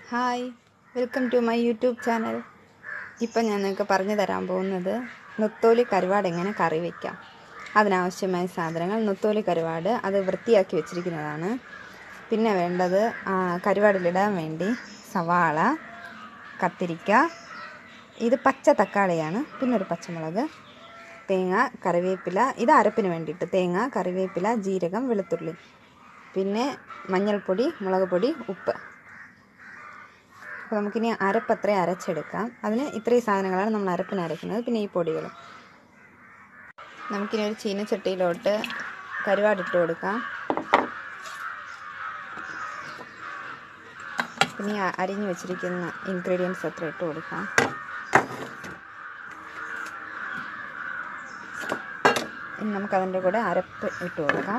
hi welcome to my YouTube channel ഇപ്പം ഞാൻ നിങ്ങൾക്ക് പറഞ്ഞു തരാൻ പോകുന്നത് നുത്തോലി കരുവാട് എങ്ങനെ കറി വയ്ക്കാം അതിനാവശ്യമായ സാധനങ്ങൾ നുത്തോലി കരുവാട് അത് വൃത്തിയാക്കി വെച്ചിരിക്കുന്നതാണ് പിന്നെ വേണ്ടത് ആ, കരുവാടിലിടാൻ വേണ്ടി സവാള കത്തിരിക്ക ഇത് പച്ച തക്കാളിയാണ് പിന്നെ ഒരു പച്ചമുളക് തേങ്ങ കറിവേപ്പില ഇത് അരപ്പിന് വേണ്ടിയിട്ട് തേങ്ങ കറിവേപ്പില ജീരകം വെളുത്തുള്ളി പിന്നെ മഞ്ഞൾപ്പൊടി മുളക് പൊടി ഉപ്പ് അപ്പോൾ നമുക്കിനി അരപ്പ് അത്രയും അരച്ചെടുക്കാം അതിന് ഇത്രയും സാധനങ്ങളാണ് നമ്മൾ അരപ്പിന് അരയ്ക്കുന്നത് പിന്നെ ഈ പൊടികൾ നമുക്കിനി ഒരു ചീനച്ചട്ടിയിലോട്ട് കരുവാടിട്ട് കൊടുക്കാം പിന്നെ ഈ അരിഞ്ഞു വെച്ചിരിക്കുന്ന ഇൻഗ്രീഡിയൻസ് അത്ര ഇട്ട് കൊടുക്കാം ഇനി നമുക്കതിൻ്റെ കൂടെ അരപ്പ് ഇട്ട് കൊടുക്കാം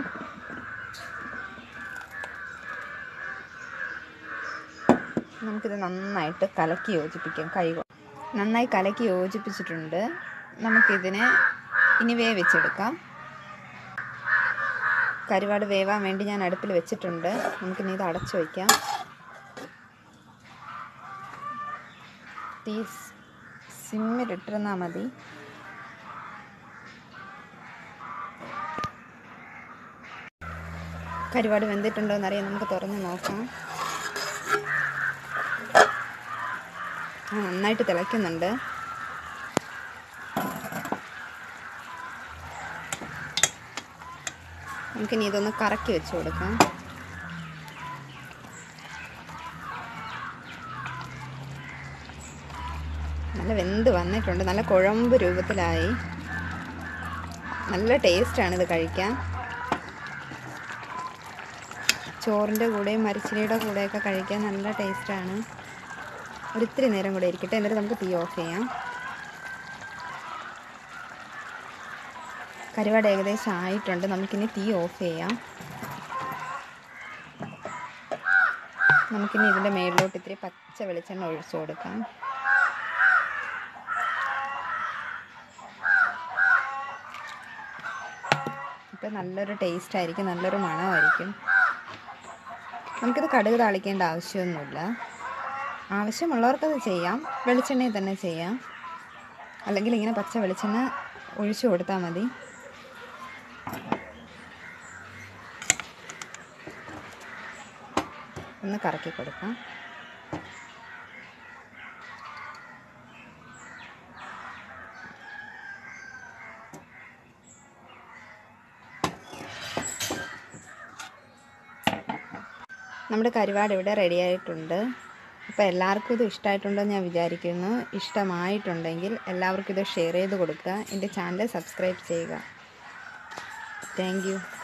നമുക്കിത് നന്നായിട്ട് കലക്കി യോജിപ്പിക്കാം കൈ കൊണ്ട് നന്നായി കലക്കി യോജിപ്പിച്ചിട്ടുണ്ട് നമുക്കിതിനെ ഇനി വേവിച്ചെടുക്കാം കരുവാട് വേവാൻ വേണ്ടി ഞാൻ അടുപ്പിൽ വെച്ചിട്ടുണ്ട് നമുക്കിനി ഇത് അടച്ചു വയ്ക്കാം തീ സിമ്മിലിട്ടിരുന്നാൽ മതി കരുവാട് വെന്തിട്ടുണ്ടോ എന്നറിയാൻ നമുക്ക് തുറന്ന് നോക്കാം ആ നന്നായിട്ട് തിളയ്ക്കുന്നുണ്ട് നമുക്കിനി ഇതൊന്ന് കറക്കി വെച്ച് കൊടുക്കാം നല്ല വെന്ത് വന്നിട്ടുണ്ട് നല്ല കുഴമ്പ് രൂപത്തിലായി നല്ല ടേസ്റ്റാണ് ഇത് കഴിക്കാൻ ചോറിൻ്റെ കൂടെയും മരിച്ചിരിയുടെ കൂടെയൊക്കെ കഴിക്കാൻ നല്ല ടേസ്റ്റാണ് ഒരിത്തിരി നേരം കൂടെ ഇരിക്കട്ടെ എന്നിട്ട് നമുക്ക് തീ ഓഫ് ചെയ്യാം കരുവാട് ഏകദേശം ആയിട്ടുണ്ട് നമുക്കിനി തീ ഓഫ് ചെയ്യാം നമുക്കിനി ഇതിൻ്റെ മേളിലോട്ട് ഇത്തിരി പച്ച വെളിച്ചെണ്ണ ഒഴിച്ചു കൊടുക്കാം ഇപ്പം നല്ലൊരു ടേസ്റ്റ് ആയിരിക്കും നല്ലൊരു മണമായിരിക്കും നമുക്കിത് കടുക് താളിക്കേണ്ട ആവശ്യമൊന്നുമില്ല ആവശ്യമുള്ളവർക്കത് ചെയ്യാം വെളിച്ചെണ്ണയിൽ തന്നെ ചെയ്യാം അല്ലെങ്കിൽ ഇങ്ങനെ പച്ച വെളിച്ചെണ്ണ ഒഴിച്ചു കൊടുത്താൽ മതി ഒന്ന് കറക്കി കൊടുക്കാം നമ്മുടെ കരുവാട് ഇവിടെ റെഡി ആയിട്ടുണ്ട് അപ്പോൾ എല്ലാവർക്കും ഇത് ഇഷ്ടമായിട്ടുണ്ടെന്ന് ഞാൻ വിചാരിക്കുന്നു ഇഷ്ടമായിട്ടുണ്ടെങ്കിൽ എല്ലാവർക്കും ഇത് ഷെയർ ചെയ്ത് കൊടുക്കുക എൻ്റെ ചാനൽ സബ്സ്ക്രൈബ് ചെയ്യുക താങ്ക് യു